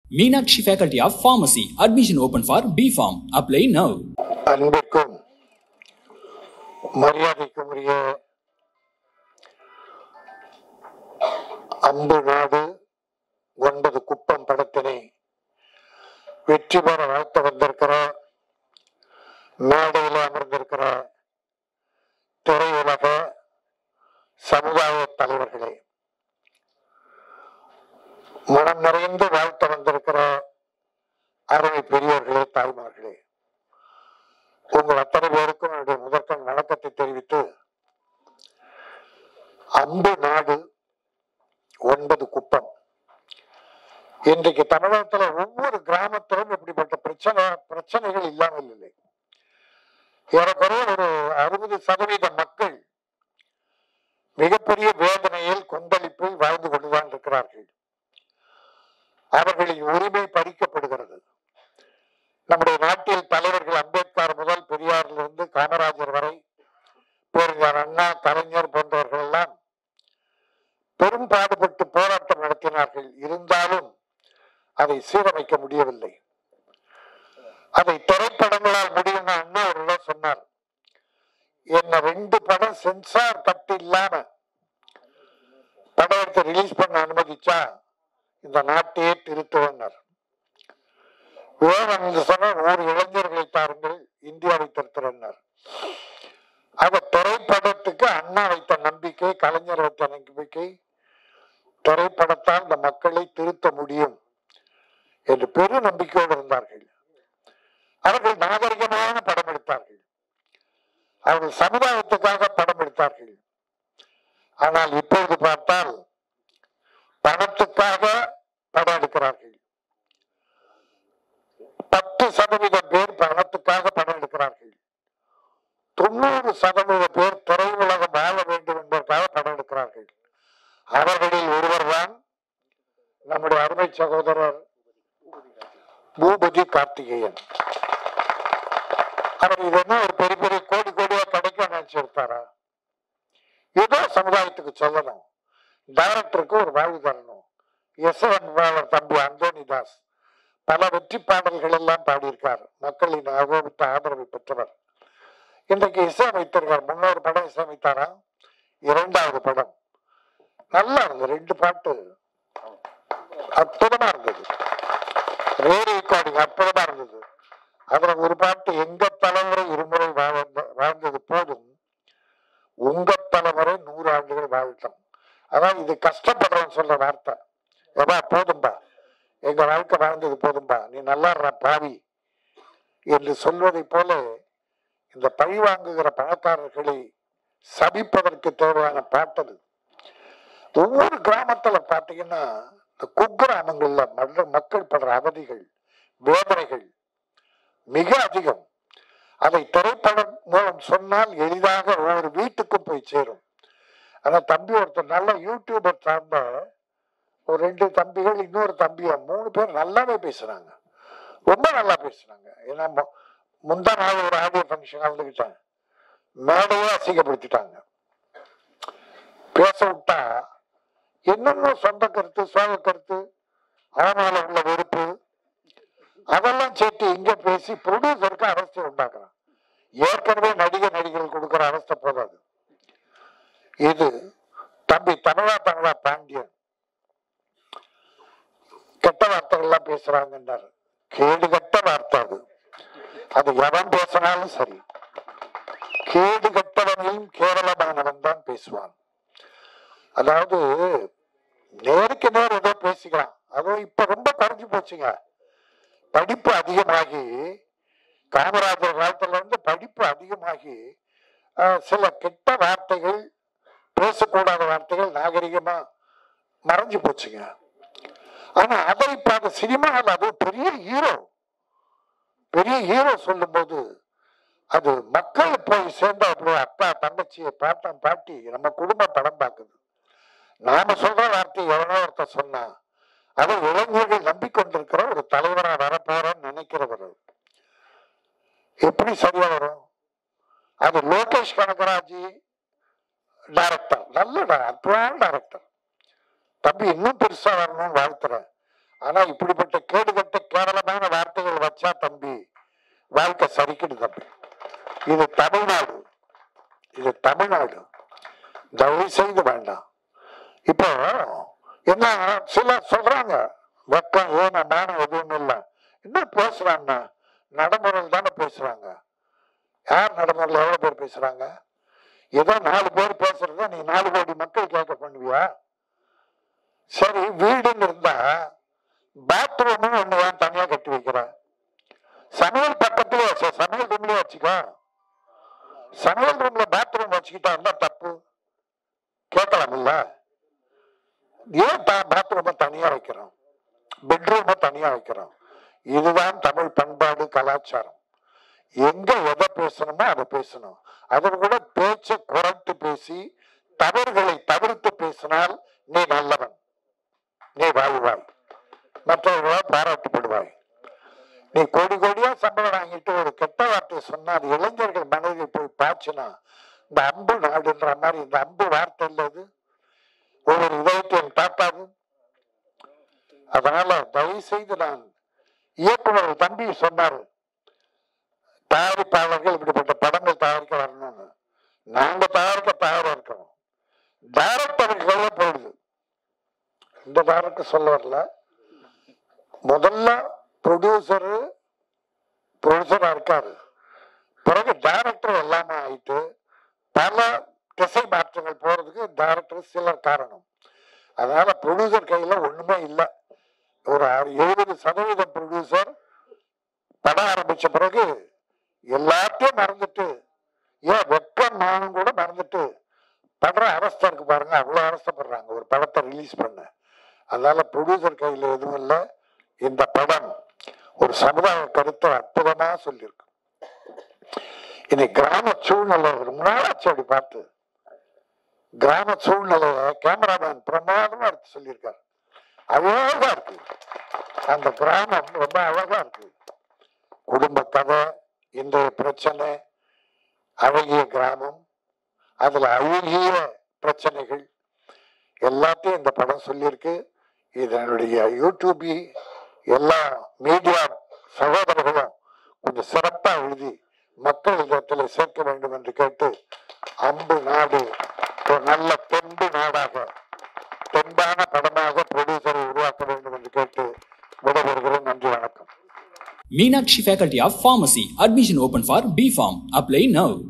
Meenakshi Faculty of Pharmacy. Admission open for B Farm. Apply now. அன்பிற்கும் மரியாதைக்கும் உரிய அம்பு நாடு ஒன்பது குப்பம் படத்தினை வெற்றி பெற வாழ்த்து வந்திருக்கிற மேடையில் அமர்ந்திருக்கிற திரையுலக சமுதாய தலைவர்களே மனம் நிறைந்து வாழ்த்து வந்திருக்கிற அருமை பெரியோர்களே தாய்மார்களே உங்கள் அத்தனை பேருக்கும் என்னுடைய முதற்கண் வணக்கத்தை தெரிவித்து அன்பு நாடு ஒன்பது குப்பம் இன்றைக்கு தமிழகத்துல ஒவ்வொரு கிராமத்திலும் இப்படிப்பட்ட பிரச்சனை பிரச்சனைகள் இல்லாமல் இல்லை ஏறக்குறைய ஒரு அறுபது சதவீத மக்கள் மிகப்பெரிய வேதனையில் கொந்தளிப்பில் வாழ்ந்து கொண்டுதான் இருக்கிறார்கள் அவர்களின் உரிமை பறிக்கப்படுகிறது நம்முடைய நாட்டில் தலைவர்கள் அம்பேத்கர் முதல் பெரியாரிலிருந்து காமராஜர் வரை பேரறிஞர் அண்ணா கலைஞர் போன்றவர்கள் எல்லாம் பெரும் பாடுபட்டு போராட்டம் நடத்தினார்கள் இருந்தாலும் அதை சீரமைக்க முடியவில்லை அதை திரைப்படங்களால் முடியும்னு அண்ணா ஒரு சொன்னார் என்ன ரெண்டு படம் சென்சார் கட்டு இல்லாம படம் எடுத்து ரிலீஸ் பண்ண அனுமதிச்சா இந்த நாட்டையே திருத்துவனர் விவேகானந்த சொன்னார் ஒரு இளைஞர்களை தாருங்கள் இந்தியாவை திருத்துறனர் ஆக திரைப்படத்துக்கு அண்ணா வைத்த நம்பிக்கை கலைஞர் வைத்த நம்பிக்கை திரைப்படத்தால் இந்த மக்களை திருத்த முடியும் என்று பெரு நம்பிக்கையோடு இருந்தார்கள் அவர்கள் நாகரிகமான படம் எடுத்தார்கள் அவர்கள் சமுதாயத்துக்காக படம் எடுத்தார்கள் ஆனால் இப்பொழுது பார்த்தால் பணத்துக்காக படம் எடுக்கிறார்கள் பத்து சதவீதம் பேர் பணத்துக்காக படம் எடுக்கிறார்கள் தொண்ணூறு சதவீத பேர் திரையுலகம் வாழ வேண்டும் என்பதற்காக படம் எடுக்கிறார்கள் அவர்களில் ஒருவர் தான் நம்முடைய அருமை சகோதரர் பூபதி கார்த்திகேயன் அவர் இது என்ன ஒரு பெரிய பெரிய கோடி கோடியா கிடைக்கும் நினைச்சிருப்பாரா ஏதோ சமுதாயத்துக்கு சொல்லணும் டைரக்டருக்கு ஒரு வாழ்வு தரணும் யசவன்பாளர் தம்பி அந்தோனிதாஸ் பல வெற்றி பாடல்கள் எல்லாம் பாடியிருக்கார் மக்களின் அகோபித்த ஆதரவை பெற்றவர் இன்றைக்கு இசையமைத்திருக்கார் முன்னொரு படம் இசையமைத்தாரா இரண்டாவது படம் நல்லா இருந்தது ரெண்டு பாட்டு அற்புதமா இருந்தது ரேடியோ ரெக்கார்டிங் அற்புதமா இருந்தது அதுல ஒரு பாட்டு எங்க தலைமுறை இருமுறை வாழ்ந்த வாழ்ந்தது போதும் உங்க தலைமுறை நூறு ஆண்டுகள் வாழட்டும் அதான் இது கஷ்டப்படுறோம்னு சொல்ற வார்த்தை ஏப்பா போதும்பா எங்க வாழ்க்கை வாழ்ந்தது போதும்பா நீ நல்லா இருற பாவி என்று சொல்வதை போல இந்த பழி வாங்குகிற பணக்காரர்களை சபிப்பதற்கு தேவையான பாட்டது ஒவ்வொரு கிராமத்துல பாத்தீங்கன்னா இந்த குக்கிராமங்கள்ல மற்ற மக்கள் படுற அவதிகள் வேதனைகள் மிக அதிகம் அதை திரைப்படம் மூலம் சொன்னால் எளிதாக ஒவ்வொரு வீட்டுக்கும் போய் சேரும் ஆனா தம்பி ஒருத்தர் நல்ல யூடியூபர் சார்ந்த ஒரு ரெண்டு தம்பிகள் இன்னொரு தம்பியா மூணு பேர் நல்லாவே பேசுறாங்க ரொம்ப நல்லா பேசுறாங்க ஏன்னா மு- முந்தா நாள் ஒரு ஆடியோ ஃபங்க்ஷன் கலந்துக்கிட்டேன் மேடையே அசிங்கப்படுத்திட்டாங்க பேச விட்டா என்னென்ன சொந்த கருத்து சோக கருத்து அவனால உள்ள வெறுப்பு அதெல்லாம் சேர்த்து இங்க பேசி ப்ரொடியூசருக்கு அரசு உண்டாக்குறான் ஏற்கனவே நடிகர் நடிகர்கள் கொடுக்கிற அரசை போதாது இது தம்பி தமிழா தமிழா பாண்டியன் கெட்ட வார்த்தைகள்லாம் பேசுறாங்கன்றாரு கேடு கெட்ட வார்த்தை அது அது எவன் பேசினாலும் சரி கேடு கெட்டவனையும் கேரளமானவன் தான் பேசுவான் அதாவது நேருக்கு நேர் ஏதோ பேசிக்கலாம் அதுவும் இப்ப ரொம்ப குறைஞ்சு போச்சுங்க படிப்பு அதிகமாகி காமராஜர் காலத்துல இருந்து படிப்பு அதிகமாகி ஆஹ், சில கெட்ட வார்த்தைகள் பேசக்கூடாத வார்த்தைகள் நாகரிகமா மறைஞ்சு போச்சுங்க ஆனா அதை இப்ப அந்த சினிமாவில் அது பெரிய ஹீரோ பெரிய ஹீரோ சொல்லும்போது அது மக்கள் போய் சேர்ந்தா அப்படி அக்கா தங்கச்சி பாட்டன் பாட்டி நம்ம குடும்ப படம் பார்க்குது நாம சொல்ற வார்த்தை எவனோ ஒருத்தர் சொன்னா அதை இளைஞர்கள் நம்பிக்கொண்டிருக்கிற ஒரு தலைவரா வரப்போறோம்னு நினைக்கிறவர் எப்படி சரியா வரும் அது லோகேஷ் கனகராஜ் டைரக்டர் நல்ல di- அற்புதமான டைரக்டர் தம்பி இன்னும் பெருசா வரணும்னு வாழ்த்துறேன் ஆனா இப்படிப்பட்ட கேடு இது தமிழ்நாடு இது தமிழ்நாடு தயவு செய்து வேண்டாம் இப்போ என்ன சிலர் சொல்றாங்க வெக்கம் ஏன மானம் எதுவும் இல்லை என்ன பேசுறாங்க நடைமுறையில் தானே பேசுறாங்க யார் நடைமுறையில் எவ்வளவு பேர் பேசுறாங்க ஏதோ நாலு பேர் பேசுறத நீ நாலு கோடி மக்கள் கேட்க பண்ணுவியா சரி வீடுன்னு இருந்தா பாத்ரூம் ஒண்ணு ஏன் தனியா கட்டி வைக்கிற சமையல் பக்கத்துல வச்சு சமையல் ரூம்லயே வச்சுக்கோ சமையல் ரூம்ல பாத்ரூம் வச்சுக்கிட்டா இருந்தா தப்பு கேட்கலாம்ல ஏன் பாத்ரூமை தனியா வைக்கிறோம் பெட்ரூமை தனியா வைக்கிறோம் இதுதான் தமிழ் பண்பாடு கலாச்சாரம் எங்க எதை பேசணுமோ அதை பேசணும் அதில் கூட பேச்சை குறைத்து பேசி தவறுகளை தவிர்த்து பேசினால் நீ நல்லவன் நீ வாழ்வாய் மற்றவர்களால் பாராட்டப்படுவாய் நீ கோடி கோடியா சம்பளம் வாங்கிட்டு ஒரு கெட்ட வார்த்தையை சொன்னா அது இளைஞர்கள் மனதில் போய் பாய்ச்சினா இந்த அம்பு நாடுன்ற மாதிரி இந்த அம்பு வார்த்தை இல்லது ஒவ்வொரு இதயத்தையும் தாப்பாது அதனால தயவு செய்து நான் இயக்குனர் தம்பி சொன்னாரு தயாரிப்பாளர்கள் இப்படிப்பட்ட படங்கள் தயாரிக்க வரணும்னு நாங்க தயாரிக்க தயாரா இருக்கிறோம் டைரக்டர்கள் போயிடுது இந்த டைரக்டர் சொல்ல வரல முதல்ல ப்ரொடியூசரு ப்ரொடியூசரா இருக்காரு பிறகு டைரக்டர் எல்லாமே ஆயிட்டு பல திசை மாற்றங்கள் போறதுக்கு டைரக்டர் சிலர் காரணம் அதனால ப்ரொடியூசர் கையில ஒண்ணுமே இல்லை ஒரு எழுபது சதவீதம் ப்ரொடியூசர் படம் ஆரம்பிச்ச பிறகு எல்லாத்தையும் மறந்துட்டு ஏன் வெப்பம் நானும் கூட மறந்துட்டு படுற அவஸ்தை இருக்கு பாருங்க அவ்வளவு அவஸ்தைப்படுறாங்க ஒரு படத்தை ரிலீஸ் பண்ண அதனால ப்ரொடியூசர் கையில எதுவும் இல்லை இந்த படம் ஒரு சமுதாய கருத்தை அற்புதமா சொல்லியிருக்கு இன்னைக்கு கிராம சூழ்நிலை ரொம்ப நாளாச்சு அப்படி பார்த்து கிராம சூழ்நிலைய கேமராமேன் பிரமாதமா எடுத்து சொல்லியிருக்காரு அழகா இருக்கு அந்த கிராமம் ரொம்ப அழகா இருக்கு குடும்ப கதை இன்றைய பிரச்சனை அழகிய கிராமம் அதுல அழகிய பிரச்சனைகள் எல்லாத்தையும் இந்த படம் சொல்லியிருக்கு இதனுடைய யூடியூபி எல்லா மீடியா சகோதரர்களும் கொஞ்சம் சிறப்பா எழுதி மக்கள் இடத்தில் சேர்க்க வேண்டும் என்று கேட்டு அம்பு நாடு ஒரு நல்ல தெம்பு நாடாக தெம்பான படமாக ப்ரொடியூசரை உருவாக்க வேண்டும் என்று கேட்டு விடைபெறுகிறேன் நன்றி வணக்கம் Meenakshi Faculty of Pharmacy. Admission open for B Farm. Apply now.